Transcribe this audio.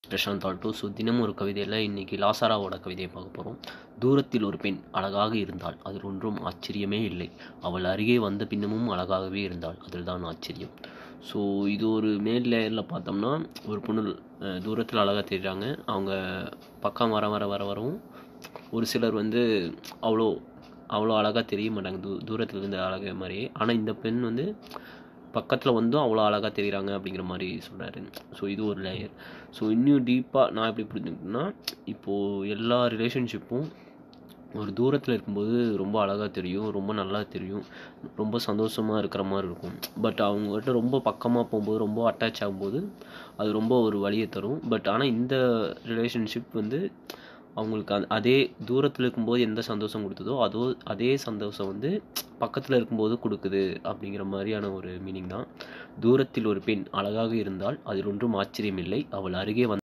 Prashanth Alto so தினமும் ஒரு கவிதையில் இன்றைக்கி லாசாராவோட கவிதையை பார்க்க போகிறோம் தூரத்தில் ஒரு பெண் அழகாக இருந்தால் அதில் ஒன்றும் ஆச்சரியமே இல்லை அவள் அருகே வந்த பின்னமும் அழகாகவே இருந்தாள் அதில் தான் ஆச்சரியம் ஸோ இது ஒரு மேல் லேயரில் பார்த்தோம்னா ஒரு பொண்ணு அஹ், தூரத்தில் அழகாக தெரியுறாங்க அவங்க பக்கம் வர வர வர வரவும் ஒரு சிலர் வந்து அவ்வளோ அவ்வளோ அழகாக தெரிய மாட்டாங்க தூ தூரத்தில் இருந்த அழகு மாதிரியே ஆனால் இந்த பெண் வந்து பக்கத்தில் வந்தும் அவ்வளோ அழகாக தெரியுறாங்க அப்படிங்கிற மாதிரி சொல்கிறாரு ஸோ இது ஒரு லேயர் ஸோ இன்னும் டீப்பாக நான் எப்படி புரிஞ்சுக்கிட்டேன்னா இப்போது எல்லா ரிலேஷன்ஷிப்பும் ஒரு தூரத்தில் இருக்கும்போது ரொம்ப அழகாக தெரியும் ரொம்ப நல்லா தெரியும் ரொம்ப சந்தோஷமாக இருக்கிற மாதிரி இருக்கும் பட் அவங்ககிட்ட ரொம்ப பக்கமாக போகும்போது ரொம்ப அட்டாச் ஆகும்போது அது ரொம்ப ஒரு வழியை தரும் பட் ஆனால் இந்த ரிலேஷன்ஷிப் வந்து அவங்களுக்கு அந்த அதே தூரத்தில் இருக்கும்போது எந்த சந்தோஷம் கொடுத்ததோ அதோ அதே சந்தோஷம் வந்து பக்கத்தில் இருக்கும்போது கொடுக்குது அப்படிங்கிற மாதிரியான ஒரு மீனிங் தான் தூரத்தில் ஒரு பெண் அழகாக இருந்தால் அதில் ஒன்றும் ஆச்சரியமில்லை அவள் அருகே வந்து